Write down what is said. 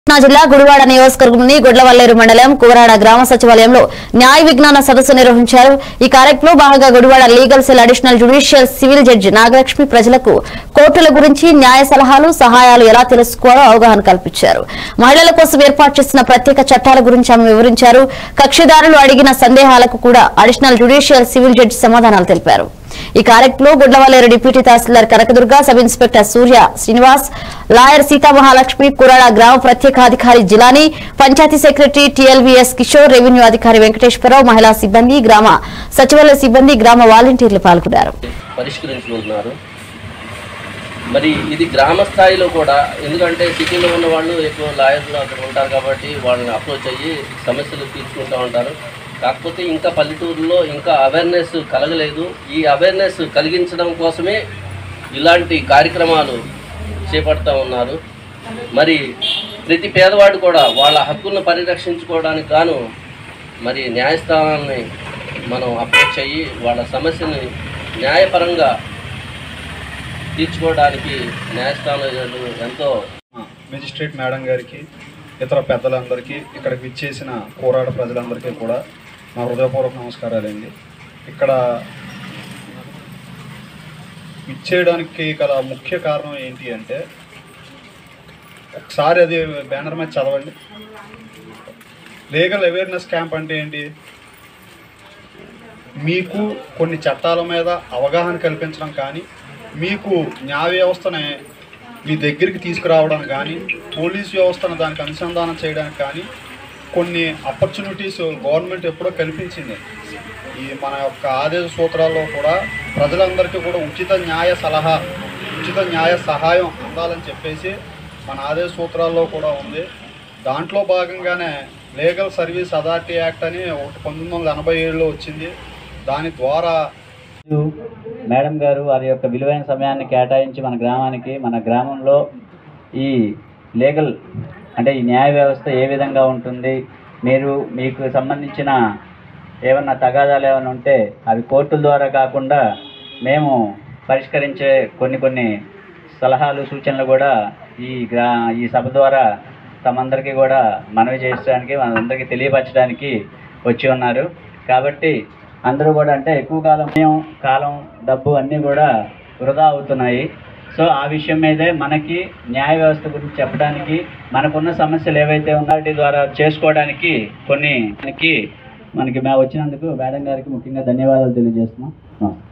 కృష్ణా జిల్లా గుడివాడ నియోజకవర్గంలోని గుడ్లవల్లేరు మండలం కూరాడ గ్రామ సచివాలయంలో న్యాయ విజ్ఞాన సదస్సు నిర్వహించారు ఈ కార్యక్రమంలో భాగంగా Gudivada legal cell additional judicial civil judge Nagalakshmi ప్రజలకు కోర్టుల గురించి న్యాయ సలహాలు సహాయాలు ఎలా తెలుసుకోవాలో అవగాహన కల్పించారు మహిళల కోసం ఏర్పాటు చేసిన ప్రత్యేక చట్టాల గురించి ఆమె వివరించారు కక్షిదారులు అడిగిన సందేహాలకు కూడా అడిషనల్ జ్యుడిషియల్ సివిల్ జడ్జి సమాధానాలు తెలిపారు ఈ కార్యక్రమంలో Gudlavalleru deputy tahsildar Kanakadurga sub inspector Surya Srinivas lawyer Seethamahalakshmi Kurada గ్రామ ప్రత్యేకాధికారి Jilani panchayat secretary TLVS Kishore revenue అధికారి వెంకటేశ్వరరావు మహిళా సిబ్బంది గ్రామ సచివాలయ సిబ్బంది గ్రామ వాలంటీర్లు పాల్గొన్నారు పరిష్కరించుకుంటున్నారు మరి ఇది గ్రామ స్థాయిలో కూడా ఎందుకంటే సిటీలో ఉన్న వాళ్ళు ఎక్కువ లాయర్లు అక్కడ ఉంటారు కాబట్టి వాళ్ళని అప్రోచ్ అయ్యి సమస్యలు తీర్చుకుంటూ ఉంటారు కాకపోతే ఇంకా పల్లెటూరులో ఇంకా అవేర్నెస్ కలగలేదు ఈ అవేర్నెస్ కలిగించడం కోసమే ఇలాంటి కార్యక్రమాలు చేపడుతూ ఉన్నారు మరి ప్రతి పేదవాడు కూడా వాళ్ళ హక్కులను పరిరక్షించుకోవడానికి గాను మరి న్యాయస్థానాన్ని మనం అప్రోచ్ అయ్యి వాళ్ళ సమస్యని న్యాయపరంగా తీర్చుకోవడానికి న్యాయస్థానాలు ఎంతో మెజిస్ట్రేట్ మేడం గారికి ఇతర పెద్దలందరికీ ఇక్కడికి విచ్చేసిన పోరాట ప్రజలందరికీ కూడా నా హృదయపూర్వక నమస్కారాలండి ఇక్కడ ఇచ్చేయడానికి గల ముఖ్య కారణం ఏంటి అంటే ఒకసారి అది బ్యానర్ మీద చదవండి లీగల్ అవేర్నెస్ క్యాంప్ అంటే ఏంటి మీకు కొన్ని చట్టాల మీద అవగాహన కల్పించడం కానీ మీకు న్యాయ వ్యవస్థని మీ దగ్గరికి తీసుకురావడం కానీ పోలీస్ వ్యవస్థను దానికి అనుసంధానం చేయడానికి కానీ కొన్ని ఆపర్చునిటీస్ గవర్నమెంట్ ఎప్పుడో కల్పించింది ఈ మన యొక్క ఆదేశ సూత్రాల్లో కూడా ప్రజలందరికీ కూడా ఉచిత న్యాయ సలహా ఉచిత న్యాయ సహాయం అందాలని చెప్పేసి మన ఆదేశ సూత్రాల్లో కూడా ఉంది దాంట్లో భాగంగానే లీగల్ సర్వీస్ అథారిటీ యాక్ట్ అని ఒకటి పంతొమ్మిది వందల ఎనభై ఏడులో వచ్చింది దాని ద్వారా మేడం గారు వారి యొక్క విలువైన సమయాన్ని కేటాయించి మన గ్రామానికి మన గ్రామంలో ఈ లీగల్ అంటే ఈ న్యాయ వ్యవస్థ ఏ విధంగా ఉంటుంది మీరు మీకు సంబంధించిన ఏమన్నా తగాదాలు ఏమైనా ఉంటే అవి కోర్టుల ద్వారా కాకుండా మేము పరిష్కరించే కొన్ని కొన్ని సలహాలు సూచనలు కూడా ఈ గ్రా ఈ సభ ద్వారా తమందరికీ కూడా మనవి చేయడానికి మనందరికీ తెలియపరచడానికి వచ్చి ఉన్నారు కాబట్టి అందరూ కూడా అంటే ఎక్కువ కాలం సమయం కాలం డబ్బు అన్నీ కూడా వృధా అవుతున్నాయి సో ఆ విషయం మీదే మనకి న్యాయ వ్యవస్థ గురించి చెప్పడానికి మనకున్న సమస్యలు ఏవైతే ఉన్నాయో వాటి ద్వారా చేసుకోవడానికి కొన్ని మనకి మనకి మేము వచ్చినందుకు మేడం గారికి ముఖ్యంగా ధన్యవాదాలు తెలియజేస్తున్నాం